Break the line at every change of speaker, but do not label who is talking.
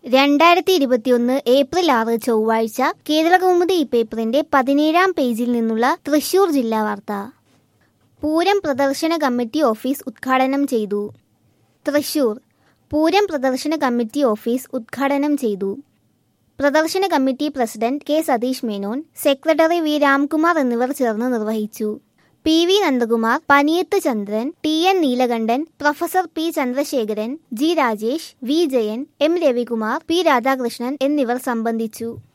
രണ്ടായിരത്തി ഇരുപത്തിയൊന്ന് ഏപ്രിൽ ആറ് ചൊവ്വാഴ്ച കേരളകൗമുദി ഈ പേപ്പറിന്റെ പതിനേഴാം പേജിൽ നിന്നുള്ള തൃശൂർ ജില്ലാ വാർത്ത പൂരം പ്രദർശന കമ്മിറ്റി ഓഫീസ് ഉദ്ഘാടനം ചെയ്തു തൃശൂർ പൂരം പ്രദർശന കമ്മിറ്റി ഓഫീസ് ഉദ്ഘാടനം ചെയ്തു പ്രദർശന committee president K Satheesh Menon secretary V Ramkumar എന്നിവർ ചേർന്ന് നിർവഹിച്ചു P V Nandakumar Paniyath Chandran T N Neelakantan professor P Chandrasekharan G Rajesh V Jayan M Ravikumar P Radhakrishnan എന്നിവർ സംബന്ധിച്ചു